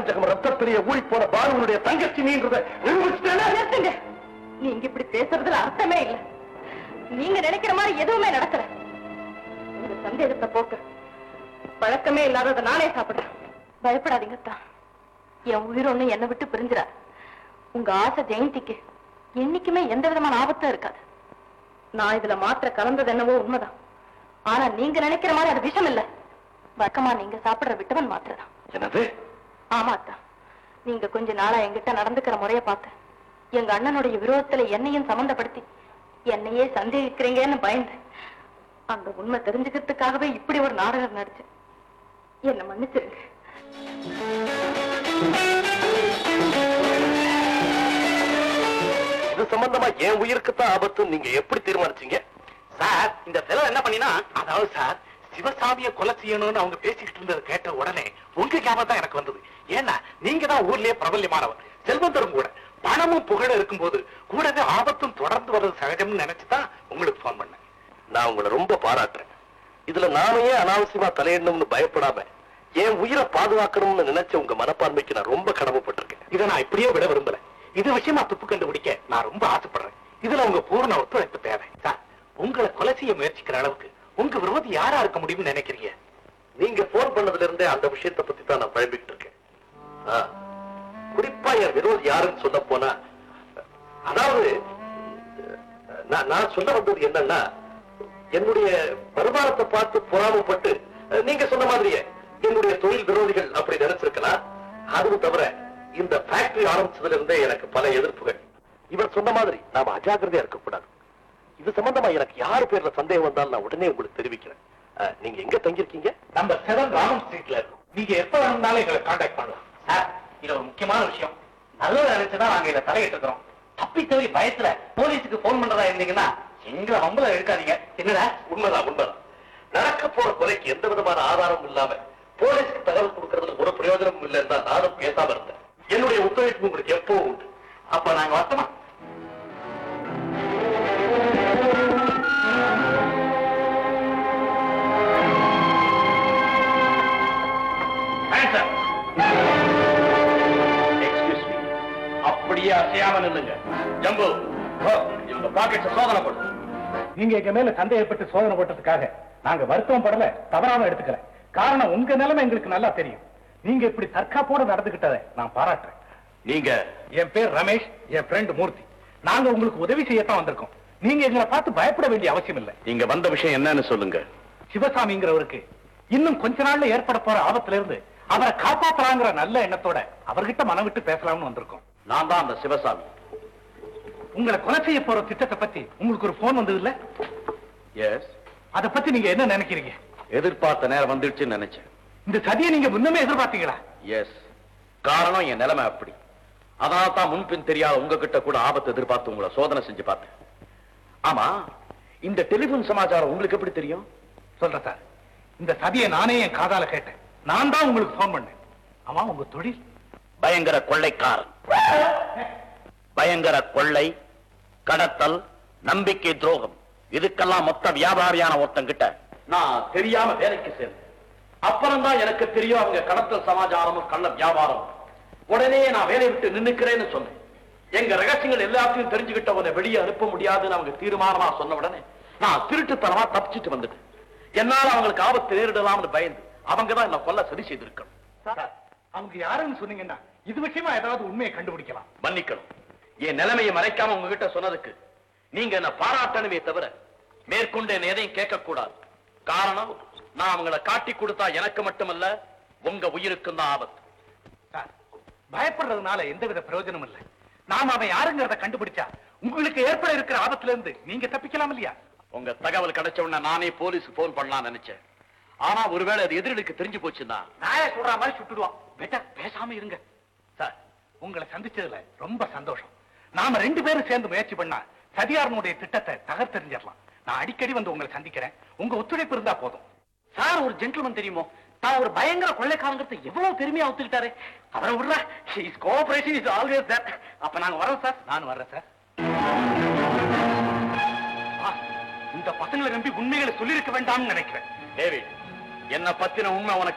பஞ்சகம் ரத்தத்திலேயே ஊறி போன பாலுவனுடைய தங்கச்சி நீன்றத நிரூபிச்சுட்டேனே. நிறுத்துங்க நீங்க இப்படி பேசுறதுல அர்த்தமே இல்ல நீங்க நினைக்கிற மாதிரி எதுவுமே நடக்கல உங்க சந்தேகத்தை போக்க பழக்கமே இல்லாதத நானே சாப்பிடுறேன் பயப்படாதீங்க அத்தா என் உயிர் ஒண்ணு என்னை விட்டு பிரிஞ்சிடாது உங்க ஆசை ஜெயந்திக்கு என்னைக்குமே எந்த விதமான ஆபத்தும் இருக்காது நான் இதுல மாத்திர கலந்தது என்னவோ உண்மைதான் ஆனா நீங்க நினைக்கிற மாதிரி அது விஷம் இல்ல வழக்கமா நீங்க சாப்பிடுற விட்டவன் மாத்திரதான் என்னது ஆமா அத்தா நீங்க கொஞ்ச நாளா என்கிட்ட நடந்துக்கிற முறைய பார்த்து எங்க அண்ணனுடைய விரோதத்துல என்னையும் சம்பந்தப்படுத்தி என்னையே சந்தேகிக்கிறீங்கன்னு பயந்து அந்த உண்மை தெரிஞ்சுக்கிறதுக்காகவே இப்படி ஒரு நாடகம் நடிச்சேன் என்ன மன்னிச்சிருங்க இது சம்பந்தமா என் உயிருக்கு தான் ஆபத்து நீங்க எப்படி தீர்மானிச்சீங்க சார் இந்த செலவு என்ன பண்ணினா அதாவது சார் சிவசாமியை கொலை செய்யணும்னு அவங்க பேசிக்கிட்டு இருந்ததை கேட்ட உடனே உங்க ஞாபகம் தான் எனக்கு வந்தது ஏன்னா நீங்க தான் ஊர்லயே பிரபல்யமானவர் செல்வந்தரும் கூட பணமும் புகழும் இருக்கும்போது கூடவே ஆபத்தும் தொடர்ந்து வர்றது சகஜம்னு நினைச்சுதான் உங்களுக்கு போன் பண்ணேன் நான் உங்களை ரொம்ப பாராட்டுறேன் இதுல நானே அனாவசியமா தலையிடணும்னு பயப்படாம என் உயிரை பாதுகாக்கணும்னு நினைச்ச உங்க மனப்பான்மைக்கு நான் ரொம்ப கடமைப்பட்டிருக்கேன் இதை நான் இப்படியே விட விரும்பல இது விஷயமா துப்பு கண்டுபிடிக்க நான் ரொம்ப ஆசைப்படுறேன் இதுல உங்க பூர்ண ஒத்துழைப்பு தேவை சார் உங்களை கொலை செய்ய முயற்சிக்கிற அளவுக்கு உங்க விரோதி யாரா இருக்க முடியும்னு நினைக்கிறீங்க நீங்க போன் பண்ணதுல இருந்தே அந்த விஷயத்தை பத்தி தான் நான் பழம்பிட்டு இருக்கேன் ஆ, குறிப்பா என் விரோதி யாருன்னு சொல்ல போனா அதாவது நான் நான் சொல்ல வந்தது என்னன்னா என்னுடைய வருமானத்தை பார்த்து பொறாமப்பட்டு நீங்க சொன்ன மாதிரியே என்னுடைய தொழில் விரோதிகள் அப்படி நினைச்சிருக்கலாம் அதுவும் தவிர இந்த ஃபேக்டரி ஆரம்பிச்சதுல இருந்தே எனக்கு பல எதிர்ப்புகள் இவர் சொன்ன மாதிரி நாம அஜாக்கிரதையா இருக்கக்கூடாது இது சம்பந்தமா எனக்கு யார் பேர்ல சந்தேகம் வந்தாலும் நான் உடனே உங்களுக்கு தெரிவிக்கிறேன் அஹ், நீங்க எங்க தங்கியிருக்கீங்க நம்ம செவன் ராமன் ஸ்ட்ரீட்ல இருக்கோம் நீங்க எப்ப வேணும்னாலும் எங்களை காண்டாக்ட் பண்ணலாம் சார் இது ஒரு முக்கியமான விஷயம் நல்லது நினைச்சுதான் நாங்க இதை தலையிட்டு இருக்கிறோம் தப்பி தவறி பயத்துல போலீஸுக்கு போன் பண்றதா இருந்தீங்கன்னா எங்களை வம்பல எடுக்காதீங்க என்னடா உண்மைதான் உண்மைதான் நடக்க போற கொலைக்கு எந்த விதமான ஆதாரமும் இல்லாம போலீஸ்க்கு தகவல் கொடுக்கறதுல ஒரு பிரயோஜனமும் இல்லைன்னு தான் நானும் பேசாம இருந்தேன் என்னுடைய ஒத்துழைப்பு உங்களுக்கு எப்பவும் உண்டு அப்ப நாங்க வரட்டுமா எக்ஸ்கியூஸ் மீ அப்படியே அசையாம நில்லுங்க ஜம்பு இவங்க பாக்கெட்ல சோதனை பண்ணு நீங்க எங்க மேல சந்தேகப்பட்டு சோதனை போட்டதுக்காக நாங்க வருத்தம் படல தவறாம எடுத்துக்கல காரணம் உங்க நிலைமை எங்களுக்கு நல்லா தெரியும் நீங்க இப்படி தற்காப்போட நடந்துகிட்டதை நான் பாராட்டுறேன் நீங்க என் பேர் ரமேஷ் என் ஃப்ரெண்ட் மூர்த்தி நாங்க உங்களுக்கு உதவி செய்யத்தான் வந்திருக்கோம் நீங்க எங்களை பார்த்து பயப்பட வேண்டிய அவசியம் இல்லை நீங்க வந்த விஷயம் என்னன்னு சொல்லுங்க சிவசாமிங்கிறவருக்கு இன்னும் கொஞ்ச நாள்ல ஏற்பட போற ஆபத்துல இருந்து அவரை காப்பாத்தலாங்கிற நல்ல எண்ணத்தோட அவர்கிட்ட மனம் விட்டு பேசலாம்னு வந்திருக்கோம் நான் தான் அந்த சிவசாமி உங்களை கொலை செய்ய போற திட்டத்தை பத்தி உங்களுக்கு ஒரு போன் வந்தது இல்ல எஸ் அதை பத்தி நீங்க என்ன நினைக்கிறீங்க எதிர்பார்த்த நேரம் வந்துடுச்சுன்னு நினைச்சேன் இந்த சதியை நீங்க முன்னமே எதிர்பார்த்தீங்களா எஸ் காரணம் என் நிலைமை அப்படி அதனால தான் முன்பின் தெரியாத உங்ககிட்ட கூட ஆபத்து எதிர்பார்த்து உங்களை சோதனை செஞ்சு பார்த்தேன் ஆமா இந்த டெலிபோன் சமாச்சாரம் உங்களுக்கு எப்படி தெரியும் சொல்றேன் சார் இந்த சதியை நானே என் காதால கேட்டேன் நான் தான் உங்களுக்கு போன் பண்ணேன் ஆமா உங்க தொழில் பயங்கர கொள்ளைக்காரன் பயங்கர கொள்ளை கடத்தல் நம்பிக்கை துரோகம் இதுக்கெல்லாம் மொத்த வியாபாரியான ஒருத்தங்கிட்ட நான் தெரியாம வேலைக்கு சேர்ந்தேன் அப்புறம் தான் எனக்கு தெரியும் அவங்க கடத்தல் சமாச்சாரமும் கள்ள வியாபாரம் உடனே நான் வேலையை விட்டு நின்னுக்கிறேன்னு சொன்னேன் எங்க ரகசியங்கள் எல்லாத்தையும் தெரிஞ்சுக்கிட்டவனை வெளியே அனுப்ப முடியாதுன்னு அவங்க தீர்மானமா சொன்ன உடனே நான் திருட்டுத்தனமா தப்பிச்சிட்டு வந்துட்டேன் என்னால அவங்களுக்கு ஆபத்து நேரிடலாம்னு பயந்து அவங்க தான் என்ன கொல்ல சரி செய்திருக்கணும் சார் அவங்க யாருன்னு சொன்னீங்கன்னா இது விஷயமா ஏதாவது உண்மையை கண்டுபிடிக்கலாம் மன்னிக்கணும் என் நிலைமையை மறைக்காம உங்ககிட்ட சொன்னதுக்கு நீங்க என்ன பாராட்டணுமே தவிர மேற்கொண்டு என்ன எதையும் கேட்க கூடாது காரணம் நான் அவங்கள காட்டி கொடுத்தா எனக்கு மட்டுமல்ல உங்க உயிருக்கும் தான் ஆபத்து சார் பயப்படுறதுனால எந்தவித பிரயோஜனமும் இல்லை நாம அவன் யாருங்கிறத கண்டுபிடிச்சா உங்களுக்கு ஏற்பட இருக்கிற ஆபத்துல இருந்து நீங்க தப்பிக்கலாம் இல்லையா உங்க தகவல் கிடைச்ச உடனே நானே போலீஸுக்கு போன் பண்ணலாம்னு நினைச்சேன் ஆனா ஒருவேளை அது எதிரிகளுக்கு தெரிஞ்சு போச்சுன்னா நாய சொல்ற மாதிரி சுட்டுடுவான் பெட்டர் பேசாம இருங்க சார் உங்களை சந்திச்சதுல ரொம்ப சந்தோஷம் நாம ரெண்டு பேரும் சேர்ந்து முயற்சி பண்ணா சதியாரனுடைய திட்டத்தை தகர்த்தெறிஞ்சிடலாம் நான் அடிக்கடி வந்து உங்களை சந்திக்கிறேன் உங்க ஒத்துழைப்பு இருந்தா போதும் சார் ஒரு ஜென்டில்மேன் தெரியுமோ தான் ஒரு பயங்கர கொள்ளைக்காரங்கிறது எவ்வளவு பெருமையா ஒத்துக்கிட்டாரு அவரை விடுற is cooperation is always that அப்ப நாங்க வரோம் சார் நான் வர்றேன் சார் ஆ, இந்த பசங்களை நம்பி உண்மைகளை சொல்லியிருக்க வேண்டாம்னு நினைக்கிறேன் டேவிட் என்ன பத்தின உண்மை உனக்கு